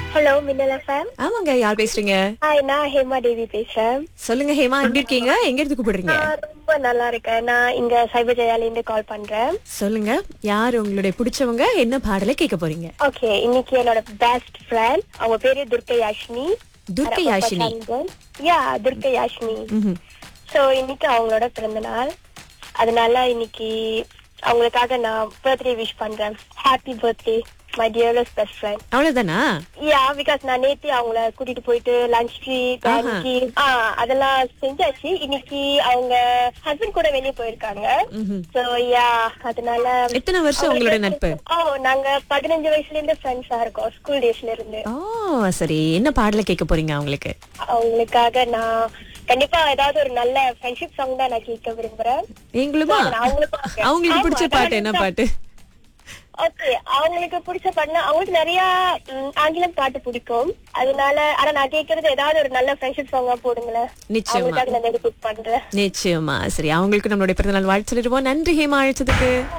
Hello மின்னல் FM ஆமாங்க யார் பேசுறீங்க ஹாய் நான் ஹேமா தேவி பேசுறேன் சொல்லுங்க ஹேமா எப்படி இருக்கீங்க எங்க இருந்து கூப்பிடுறீங்க நான் ரொம்ப நல்லா இருக்கேன் நான் இங்க சைபர் ஜெயால இருந்து கால் பண்றேன் சொல்லுங்க யார் உங்களுடைய பிடிச்சவங்க என்ன பாடலை கேட்க போறீங்க ஓகே இன்னைக்கு என்னோட பெஸ்ட் ஃப்ரெண்ட் அவங்க பேரு துர்கை யாஷினி துர்கை யாஷினி யா துர்கை யாஷினி ம்ஹும். சோ இன்னைக்கு அவங்களோட பிறந்த நாள் அதனால இன்னைக்கு அவங்களுக்காக நான் பர்த்டே விஷ் பண்றேன் happy birthday my dearest best friend அவ்வளவுதானா யா பிகாஸ் நான் நேத்து அவங்கள கூட்டிட்டு போயிட்டு லஞ்ச் ஆஹா. ஆ அதெல்லாம் செஞ்சாச்சு இன்னைக்கு அவங்க ஹஸ்பண்ட் கூட வெளியே போயிருக்காங்க ம்ஹும். சோ யா அதனால எத்தனை வருஷம் உங்களோட நட்பு ஓ நாங்க பதினஞ்சு வயசுல இருந்து ஃப்ரெண்ட்ஸா இருக்கோம் ஸ்கூல் டேஸ்ல இருந்து ஓ சரி என்ன பாடலை கேட்க போறீங்க அவங்களுக்கு அவங்களுக்காக நான் கண்டிப்பா ஏதாவது ஒரு நல்ல ஃப்ரெண்ட்ஷிப் சாங் தான் நான் கேட்க விரும்புறேன் நீங்களுமா நான் அவங்களுக்காக. அவங்களுக்கு பிடிச்ச ஆமா, பாட்டு என்ன நான் பாட்டு ஓகே அவங்களுக்கு பிடிச்ச பாட்டுனா அவங்களுக்கு நிறைய ம், ஆங்கிலம் பாட்டு பிடிக்கும் அதனால ஆனா நான் கேக்குறது ஏதாவது ஒரு நல்ல ஃப்ரெண்ட்ஷிப் சாங்கா போடுங்களேன் நிச்சயமா. அவங்களுக்காக நான் டெடிகேட் பண்றேன் நிச்சயமா சரி அவங்களுக்கு நம்மளுடைய பிறந்தநாள் வாழ்த்து சொல்லிடுவோம் நன்றி ஹேமா அழைச்சதுக்கு